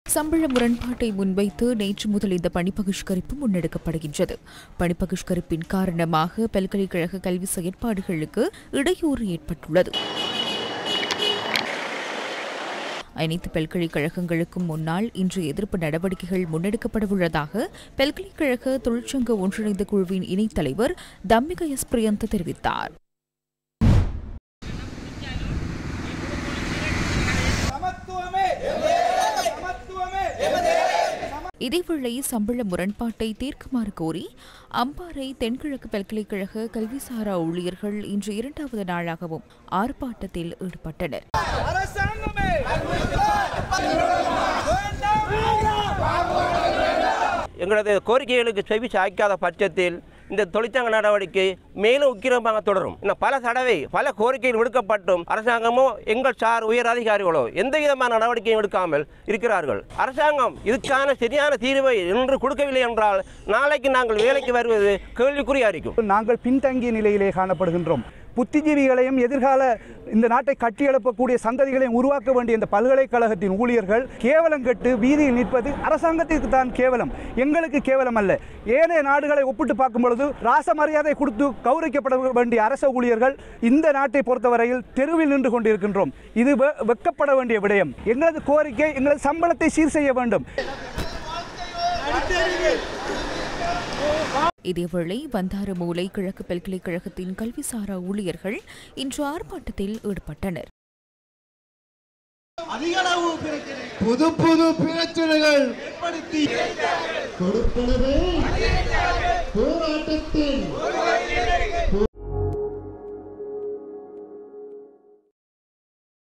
சம்பள முரண்பாட்டை முன்வைத்து நேற்று முதல் இந்த பணி பகிஷ்கரிப்பு முன்னெடுக்கப்படுகின்றது பணி பகிஷ்கரிப்பின் காரணமாக பல்கலைக்கழக கல்வி செயற்பாடுகளுக்கு இடையூறு ஏற்பட்டுள்ளது அனைத்து பல்கலைக்கழகங்களுக்கும் முன்னால் இன்று எதிர்ப்பு நடவடிக்கைகள் முன்னெடுக்கப்படவுள்ளதாக பல்கலைக்கழக தொழிற்சங்க ஒன்றிணைந்த குழுவின் இணைத் தலைவர் தம்மிக எஸ் பிரியந்த தெரிவித்தார் சமத்துவமே சமத்துவமே இதேவேளை சம்பள முரண்பாட்டை தீர்க்குமாறு கோரி அம்பாறை தென்கிழக்கு பல்கலைக்கழக கல்விசாரா ஊழியர்கள் இன்று இரண்டாவது நாளாகவும் ஆர்ப்பாட்டத்தில் ஈடுபட்டனர் அரசாங்கமே எங்களது கோரிக்கைகளுக்கு செவி சாய்க்காத பட்சத்தில் இந்த தொழிற்சங்க நடவடிக்கை மேலும் உக்கிரமாக தொடரும் இன்னும் பல தடவை பல கோரிக்கைகள் விடுக்கப்பட்டும் அரசாங்கமோ எங்கள் சார் உயர் அதிகாரிகளோ எந்த விதமான நடவடிக்கையும் எடுக்காமல் இருக்கிறார்கள் அரசாங்கம் இதுக்கான சரியான தீர்வை இன்று கொடுக்கவில்லை என்றால் நாளைக்கு நாங்கள் வேலைக்கு வருவது கேள்விக்குறியா இருக்கும் நாங்கள் பின்தங்கிய நிலையிலே காணப்படுகின்றோம் புத்திஜீவிகளையும் எதிர்கால இந்த நாட்டை கட்டியெழுப்பக்கூடிய சந்ததிகளையும் உருவாக்க வேண்டிய இந்த பல்கலைக்கழகத்தின் ஊழியர்கள் கேவலம் கெட்டு வீதியில் நிற்பது அரசாங்கத்திற்கு தான் கேவலம் எங்களுக்கு கேவலம் அல்ல ஏனைய நாடுகளை ஒப்பிட்டு பார்க்கும் பொழுது ராச மரியாதை கொடுத்து கௌரவிக்கப்பட வேண்டிய அரச ஊழியர்கள் இந்த நாட்டை பொறுத்தவரையில் தெருவில் நின்று கொண்டிருக்கின்றோம் இது வெ- வெட்கப்பட வேண்டிய விடயம் எங்களது கோரிக்கை எங்களது சம்பளத்தை சீர் செய்ய வேண்டும் இதேவேளை வந்தாரமூலை கிழக்கு பல்கலைக்கழகத்தின் கல்விசாரா ஊழியர்கள் இன்று ஆர்ப்பாட்டத்தில் ஈடுபட்டனர் புது புது பிரச்சனைகள் ஏற்படுத்தி கொடுப்பனவே போராட்டத்தில்